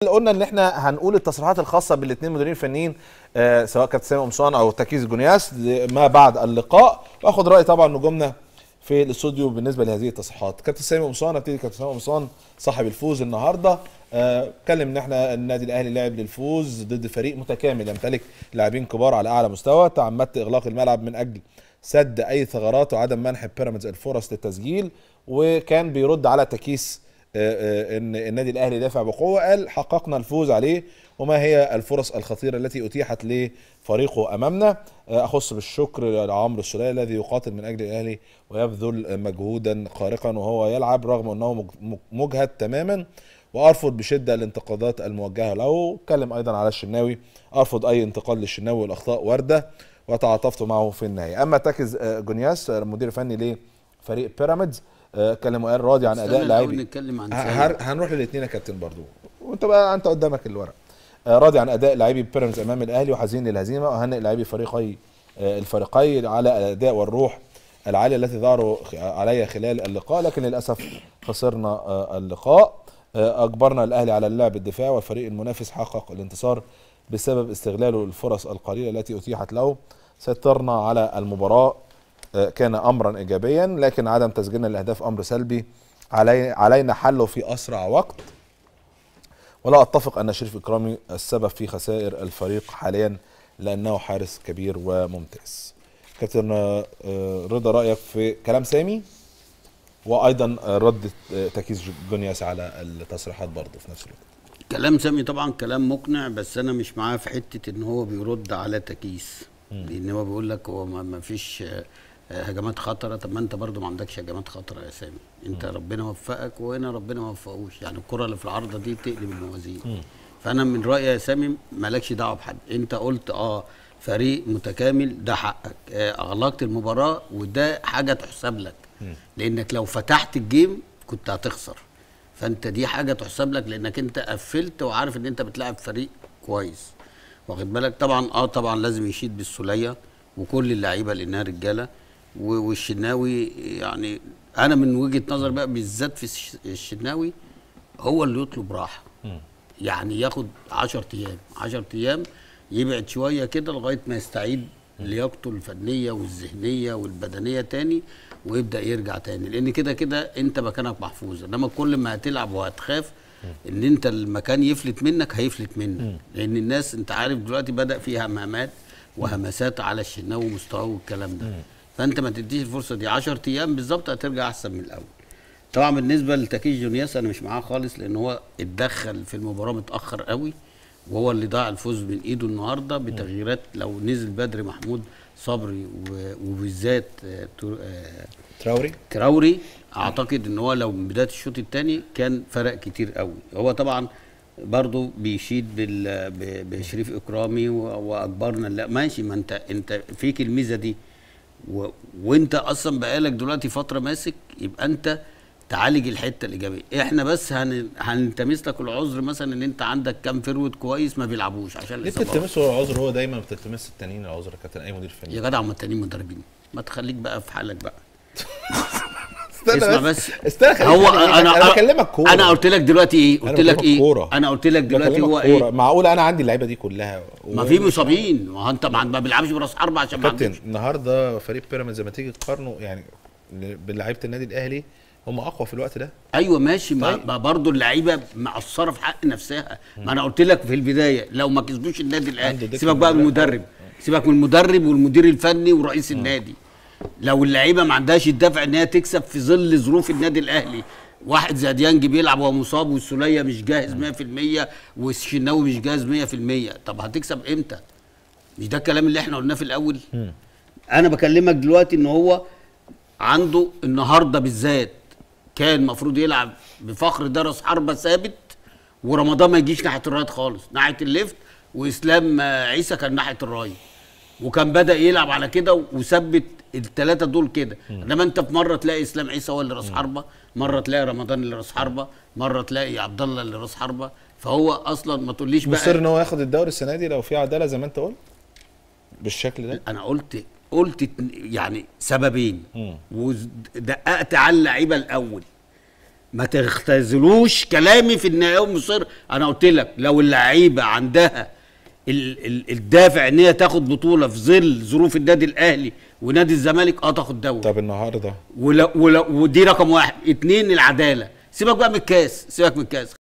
قلنا ان احنا هنقول التصريحات الخاصه بالاثنين مديرين الفنيين آه سواء كابتن سامي قمصان او تكيس جونياس ما بعد اللقاء واخد راي طبعا نجومنا في الاستوديو بالنسبه لهذه التصريحات كابتن سامي قمصان ابتدي كابتن سامي قمصان صاحب الفوز النهارده آه، اتكلم ان احنا النادي الاهلي لعب للفوز ضد فريق متكامل يمتلك لاعبين كبار على اعلى مستوى تعمدت اغلاق الملعب من اجل سد اي ثغرات وعدم منح بيراميدز الفرص للتسجيل وكان بيرد على تكيس آه، آه، ان النادي الاهلي دافع بقوه قال حققنا الفوز عليه وما هي الفرص الخطيره التي اتيحت لفريقه امامنا آه، اخص بالشكر لعمرو السوليه الذي يقاتل من اجل الاهلي ويبذل مجهودا خارقا وهو يلعب رغم انه مج- مجهد تماما وارفض بشده الانتقادات الموجهه له اتكلم ايضا على الشناوي ارفض اي انتقاد للشناوي والاخطاء وارده وتعاطفت معه في النهايه اما تاكز آه، جونياس آه، المدير الفني لفريق بيراميدز آه، اتكلم وقال راضي عن اداء استنى الأول لاعبي نتكلم عن ه- سامي. هر- هنروح للاثنين يا كابتن برضو وانت بقى انت قدامك الورق آه، راضي عن اداء لاعبي بيراميدز امام الاهلي وحزين للهزيمه واهنئ لاعبي فريقي آه، الفريقين على الاداء والروح العاليه التي ظهروا خ- علي خلال اللقاء لكن للاسف خسرنا آه، اللقاء آه، اجبرنا الاهلي على اللعب الدفاع والفريق المنافس حقق الانتصار بسبب استغلاله الفرص القليله التي اتيحت له سيطرنا على المباراه آه، كان امرا ايجابيا لكن عدم تسجيلنا الاهداف امر سلبي علي علينا حله في اسرع وقت ولا اتفق ان شريف اكرامي السبب في خسائر الفريق حاليا لانه حارس كبير وممتاز كابتن آه، آه، رضا رايك في كلام سامي وايضا آه، رد آه، تكيس جونياس على التصريحات برضه في نفس الوقت كلام سامي طبعا كلام مقنع بس انا مش معاه في حته ان هو بيرد على تكيس لان هو بيقول لك هو ما ما فيش آه، آه، هجمات خطره طب ما انت برضو ما عندكش هجمات خطره يا سامي انت ربنا وفقك وهنا ربنا ما وفقوش يعني الكره اللي في العارضه دي بتقلب الموازين فانا من رايي يا سامي مالكش دعوه بحد انت قلت اه فريق متكامل ده حقك آه اغلقت المباراه وده حاجه تحسب لك لانك لو فتحت الجيم كنت هتخسر فانت دي حاجه تحسب لك لانك انت قفلت وعارف ان انت بتلعب فريق كويس واخد بالك طبعا اه طبعا لازم يشيد بالسوليه وكل اللعيبه لانها رجاله و- والشناوي يعني انا من وجهه نظر بقى بالذات في الش- الشناوي هو اللي يطلب راحه يعني ياخد 10 ايام 10 ايام يبعد شويه كده لغايه ما يستعيد لياقته الفنيه والذهنيه والبدنيه تاني ويبدا يرجع تاني لان كده كده انت مكانك محفوظ انما كل ما هتلعب وهتخاف ان انت المكان يفلت منك هيفلت منك لان الناس انت عارف دلوقتي بدا في همامات وهمسات على الشناوي ومستواه والكلام ده فانت ما تديش الفرصه دي 10 ايام بالظبط هترجع احسن من الاول طبعا بالنسبه لتكيش جونياس انا مش معاه خالص لان هو اتدخل في المباراه متاخر قوي وهو اللي ضاع الفوز من ايده النهارده بتغييرات لو نزل بدري محمود صبري و- وبالذات آه، تو- آه، تراوري تراوري اعتقد ان هو لو من بدايه الشوط الثاني كان فرق كتير قوي هو طبعا برضه بيشيد بال- ب- بشريف اكرامي و- واجبرنا لا ماشي ما انت انت فيك الميزه دي و... وانت اصلا بقالك دلوقتي فتره ماسك يبقى انت تعالج الحته الايجابيه احنا بس هن... هنلتمس لك العذر مثلا ان انت عندك كام فرود كويس ما بيلعبوش عشان ليه الإصابات. بتلتمسه العذر هو دايما بتلتمس التانيين العذر يا كابتن اي مدير فني يا جدع هم التانيين مدربين ما تخليك بقى في حالك بقى استنى اسمع بس استنى خليك هو خليك- انا انا بكلمك كوره انا قلت لك دلوقتي ايه أنا قلت لك بكلمك ايه كورة. انا قلت لك دلوقتي بكلمك هو كورة. ايه معقول انا عندي اللعيبه دي كلها ما في مصابين ما هو انت ما ما بيلعبش براس حربة عشان ما كابتن عندوش النهارده فريق بيراميدز لما تيجي تقارنه يعني بلعيبه النادي الاهلي هم اقوى في الوقت ده ايوه ماشي ما, طيب. ما برضه اللعيبه مقصره في حق نفسها ما انا قلت لك في البدايه لو ما كسبوش النادي عنده الاهلي دكة سيبك بقى من مدرب. المدرب سيبك من المدرب والمدير الفني ورئيس النادي لو اللعيبه ما عندهاش الدفع ان هي تكسب في ظل ظروف النادي الاهلي واحد زي ديانج بيلعب وهو مصاب والسوليه مش جاهز 100% والشناوي مش جاهز 100% طب هتكسب امتى؟ مش ده الكلام اللي احنا قلناه في الاول؟ انا بكلمك دلوقتي ان هو عنده النهارده بالذات كان المفروض يلعب بفخر درس حربة ثابت ورمضان ما يجيش ناحيه الرايت خالص ناحيه الليفت واسلام آه، عيسى كان ناحيه الرايت وكان بدا يلعب على كده وثبت الثلاثه دول كده انما انت في مره تلاقي اسلام عيسى هو اللي راس حربه مره تلاقي رمضان اللي راس حربه مره تلاقي عبد الله اللي راس حربه فهو اصلا ما تقوليش بقى مصر ان هو ياخد الدوري السنه دي لو في عداله زي ما انت قلت بالشكل ده انا قلت قلت اتن- يعني سببين مم. ودققت على اللعيبه الاول ما تختزلوش كلامي في النهايه مصر انا قلت لك لو اللعيبه عندها ال ال الدافع ان هي تاخد بطوله في ظل ظروف النادي الاهلي ونادي الزمالك اه تاخد دوري طب النهارده ولو ولو ودي رقم واحد اتنين العداله سيبك بقى من الكاس سيبك من الكاس